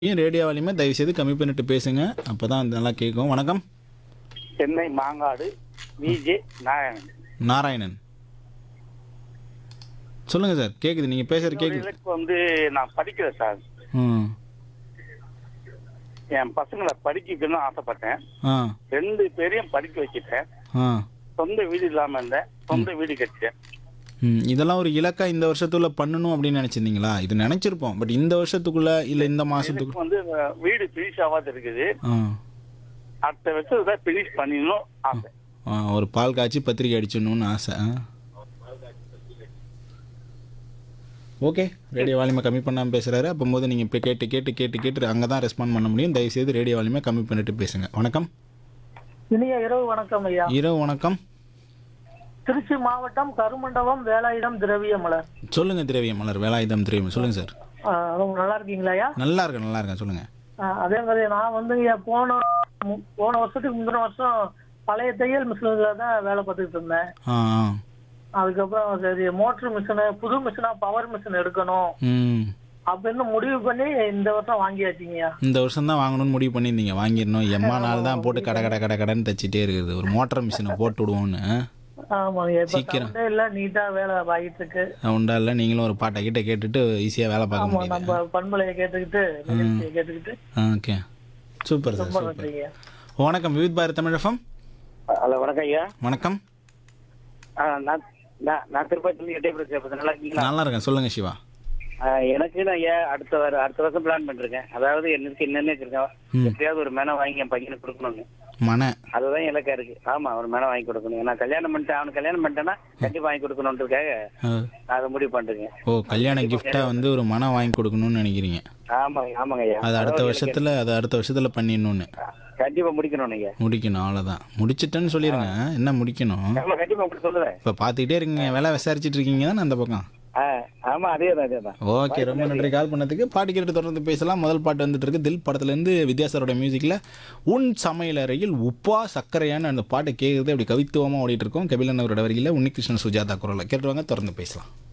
ஏன் ரேடியோ வால்யூமை தயவு செய்து கம்மி பண்ணிட்டு பேசுங்க அப்போ தான் நல்லா கேட்கும் வணக்கம் சென்னை மாங்காடு விஜே நாராயணன் நாராயணன் சொல்லுங்கள் சார் கேட்குது நீங்கள் பேசுகிற என்னோட கேட்குது இலக்கு வந்து நான் படிக்கிறேன் சார் ம் என் பசங்களை படிக்க வைக்கணும்னு ஆசைப்பட்டேன் ஆ ரெண்டு பேரையும் படிக்க வச்சுட்டேன் ஆ சொந்த வீடு இல்லாம இருந்தேன் சொந்த வீடு கட்டிட்டேன் ம் இதெல்லாம் ஒரு இலக்கா இந்த வருஷத்துக்குள்ள பண்ணணும் அப்படின்னு நினச்சிருந்தீங்களா இது நினச்சிருப்போம் பட் இந்த வருஷத்துக்குள்ள இல்லை இந்த மாதத்துக்கு எனக்கு வந்து அஹ், வீடு பினிஷ் ஆகாது இருக்குது ஆ அடுத்த வருஷம் தான் பினிஷ் பண்ணிடணும் ஆசை ஆ, ஒரு பால் காய்ச்சி பத்திரிக்கை அடிச்சிடணும்னு ஆசை ஆ ஓகே ரேடியோ வால்யூமை கம்மி பண்ணாமல் பேசுகிறாரு அப்போது நீங்கள் இப்போ கேட்டு கேட்டு கேட்டு கேட்டு அங்கே தான் ரெஸ்பாண்ட் பண்ண முடியும் தயவுசெய்து ரேடியோ வால்யூமை கம்மி பண்ணிட்டு பேசுங்க வணக்கம் இனிய இரவு வணக்கம் ஐயா இரவு வணக்கம் திருச்சி மாவட்டம் கருமண்டபம் வேலாயுதம் திரவிய மலர் சொல்லுங்கள் திரவியம் மலர் வேலாயுதம் திரவியம் சொல்லுங்கள் சார் ஆ, ரொம்ப நல்லா இருக்கீங்களா ஐயா நல்லா இருக்கேன் நல்லா இருக்கேன் சொல்லுங்கள் ஆ, அதே மாதிரி நான் வந்து ஐயா போன மு- போன வருஷத்துக்கு முந்தின வருஷம் பழைய தையல் மிஷினில் தான் வேலை பார்த்துக்கிட்டு இருந்தேன் ஆ ஆ அதுக்கப்புறம் சரி மோட்டர் மிஷினு புது மிஷினா பவர் மிஷின் எடுக்கணும் ம் அப்படின்னு முடிவு பண்ணி இந்த வருஷம் வாங்கியாச்சுங்கய்யா இந்த வருஷம் தான் வாங்கணும்னு முடிவு பண்ணியிருந்தீங்க வாங்கிடணும் எம்மா நாள் தான் போட்டு கடை கடை கடை கடைன்னு தச்சிட்டே இருக்குது ஒரு மோட்டர் மிஷினை போட்டு விடுவோன்னு ஆமாங்க இப்ப சீக்கிரம். சவுண்டே இல்ல நீட்டா வேலை ஆகிட்டு இருக்கு உண்டா இல்லை நீங்களும் ஒரு பாட்டை கிட்ட கேட்டுட்டு ஈஸியாக வேலை பார்க்க ஆமா முடியுது நம்ம பண்பலையை கேட்டுக்கிட்டு நிகழ்ச்சியை கேட்டுக்கிட்டு ஓகே சூப்பர் சார் ரொம்ப சூப்பர் நன்றிங்க வணக்கம் விவித் பாரத் தமிழகம் ஹலோ வணக்கம் ஐயா வணக்கம் ஆ, நான் நான் நான் திருப்பதி எட்டயபுரம் சேர்ப்பது நல்லா இருக்கீங்களா நல்லா இருக்கேன் சொல்லுங்கள் சிவா ஆ, எனக்கு நான் ஐயா அடுத்த வர அடுத்த வருஷம் பிளான் பண்ணிருக்கேன் அதாவது எனக்கு என்னென்ன வச்சிருக்கேன் ம். எப்படியாவது ஒரு மேனை வாங்கி என் பையனுக்கு கொடுக்கணும்னு மன அதுதான் இலக்கா இருக்கு ஆமா ஒரு மேனை வாங்கி கொடுக்கணும் நான் கல்யாணம் பண்ணிட்டேன் அவனுக்கு கல்யாணம் பண்ணிட்டேன்னா கண்டிப்பா வாங்கி கொடுக்கணுன்றதுக்காக அஹ், அதை முடிவு பண்ணிருக்கேன் ஓ கல்யாண கிஃப்டாக வந்து ஒரு மனம் வாங்கி கொடுக்கணும்னு நினைக்கிறீங்க ஆமாங்க ஆமாங்க ஐயா அது அடுத்த வருஷத்தில் அது அடுத்த வருஷத்தில் பண்ணிடணும்னு கண்டிப்பா முடிக்கணும் நீங்க முடிக்கணும் அவ்வளோதான் முடிச்சிட்டேன்னு சொல்லிடுங்க என்ன முடிக்கணும் ஆமா கண்டிப்பா அப்படி சொல்லுவேன் இப்போ பார்த்துக்கிட்டே இருக்கீங்க வேலை விசாரிச்சுட்டு இருக்கீங்க தானே அந்த பக்கம் ஆ, ஆமா அதே தான் அதே தான் ஓகே ரொம்ப நன்றி கால் பண்ணதுக்கு பாட்டு கேட்டு தொடர்ந்து பேசலாம் முதல் பாட்டு வந்துட்டு இருக்கு தில் படத்துலேருந்து வித்யாசாரோட மியூசிக்கில் உன் சமையலறையில் உப்பா சர்க்கரையான அந்த பாட்டை கேட்குறது அப்படி கவித்துவமாக ஓடிட்டு இருக்கோம் கபிலன் அவரோட வரியில் உன்னிகிருஷ்ணன் சுஜாதா குரலை கேட்டுருவாங்க தொடர்ந்து பேசலாம்